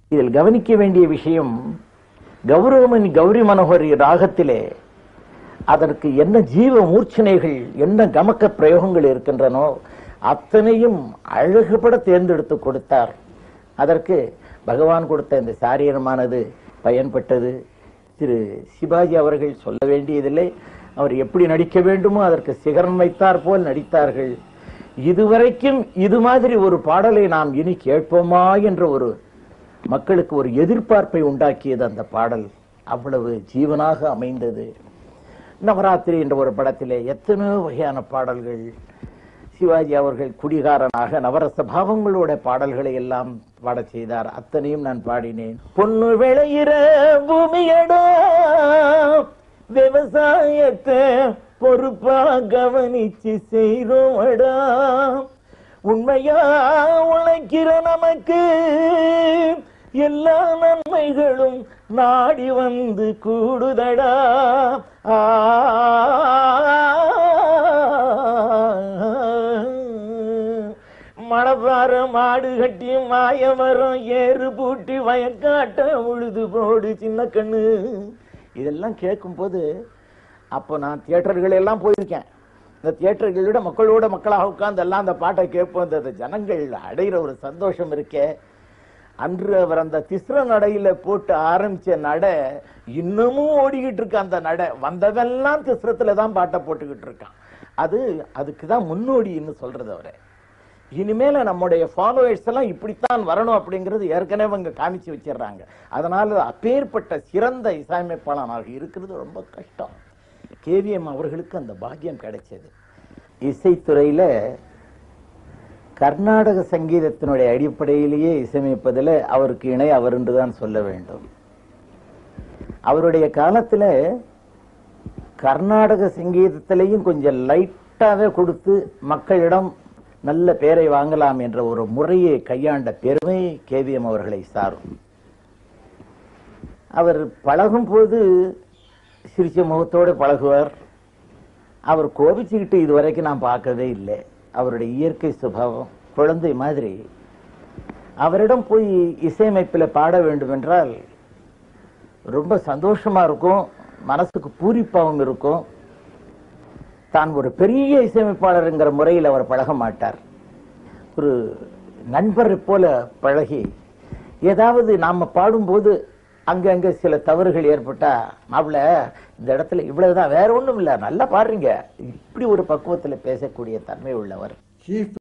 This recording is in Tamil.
இதில் கவனிக்க வேண்டிய விஷயம் கௌரவமணி கௌரி மனோகரி ராகத்திலே அதற்கு என்ன ஜீவ மூர்ச்சனைகள் என்ன கமக்க பிரயோகங்கள் இருக்கின்றனோ அத்தனையும் அழகுபட தேர்ந்தெடுத்து கொடுத்தார் அதற்கு பகவான் கொடுத்த இந்த சாரீரமானது பயன்பட்டது திரு சிவாஜி அவர்கள் சொல்ல வேண்டியதில்லை அவர் எப்படி நடிக்க வேண்டுமோ அதற்கு சிகரம் வைத்தார் போல் நடித்தார்கள் இதுவரைக்கும் இது மாதிரி ஒரு பாடலை நாம் இனி கேட்போமா என்ற ஒரு மக்களுக்கு ஒரு எதிர்பார்ப்பை உண்டாக்கியது அந்த பாடல் அவ்வளவு ஜீவனாக அமைந்தது நவராத்திரி என்ற ஒரு படத்திலே எத்தனையோ வகையான பாடல்கள் சிவாஜி அவர்கள் குடிகாரனாக நவரச பாவங்களோட பாடல்களை எல்லாம் பாடச் செய்தார் அத்தனையும் நான் பாடினேன் பொண்ணு விளையிற பூமியடா விவசாயத்தை பொறுப்பா கவனிச்சு செய்றோமடா உண்மையா உழைக்கிற நமக்கு எல்லா நன்மைகளும் நாடி வந்து கூடுதடா ஆ மழப்பார மாடு கட்டி மாயமரம் ஏறு பூட்டி வயக்காட்ட உழுது போடு சின்ன கண்ணு இதெல்லாம் கேட்கும்போது அப்போ நான் தியேட்டர்கள் எல்லாம் போயிருக்கேன் இந்த தியேட்டர்களோட மக்களோட மக்களாக உட்கார்ந்து எல்லாம் அந்த பாட்டை கேட்போம் இந்த ஜனங்கள் அடைகிற ஒரு சந்தோஷம் இருக்கே அன்று அவர் அந்த திஸ்ர நடையில போட்டு ஆரம்பிச்ச நடை இன்னமும் ஓடிக்கிட்டு இருக்கு அந்த நடை வந்ததெல்லாம் திஸ்ரத்துல தான் பாட்டை போட்டுக்கிட்டு இருக்கான் அது அதுக்கு தான் முன்னோடின்னு சொல்றது அவரை இனிமேல நம்முடைய ஃபாலோவர்ஸ் எல்லாம் இப்படித்தான் வரணும் அப்படிங்கிறது ஏற்கனவே அவங்க காமிச்சு வச்சிடுறாங்க அதனால அப்பேற்பட்ட சிறந்த இசையமைப்பாளனாக இருக்கிறது ரொம்ப கஷ்டம் கேவிஎம் அவர்களுக்கு அந்த பாக்கியம் கிடைச்சது இசைத்துறையில கர்நாடக சங்கீதத்தினுடைய அடிப்படையிலேயே இசையமைப்பதில் அவருக்கு இணை அவர் என்று தான் சொல்ல வேண்டும் அவருடைய காலத்துல கர்நாடக சங்கீதத்திலையும் கொஞ்சம் லைட்டாவே கொடுத்து மக்களிடம் நல்ல பேரை வாங்கலாம் என்ற ஒரு முறையை கையாண்ட பெருமை கேவிஎம் அவர்களை சாரும் அவர் பழகும் போது சிரிச்ச முகத்தோடு பழகுவார் அவர் கோபிச்சுக்கிட்டு இதுவரைக்கும் நான் பார்க்கவே இல்லை அவருடைய இயற்கை சுபாவம் குழந்தை மாதிரி அவரிடம் போய் இசையமைப்பில் பாட வேண்டும் என்றால் ரொம்ப சந்தோஷமா இருக்கும் மனசுக்கு பூரிப்பாகவும் இருக்கும் தான் ஒரு பெரிய இசையமைப்பாளருங்கிற முறையில் அவர் பழக மாட்டார் ஒரு நண்பரை போல பழகி ஏதாவது நாம பாடும்போது அங்கங்க சில தவறுகள் ஏற்பட்டா மாப்பிள இந்த இடத்துல இவ்வளவுதான் வேற ஒண்ணும் இல்ல நல்லா பாடுறீங்க இப்படி ஒரு பக்குவத்துல பேசக்கூடிய தன்மை உள்ளவர் சீஃப்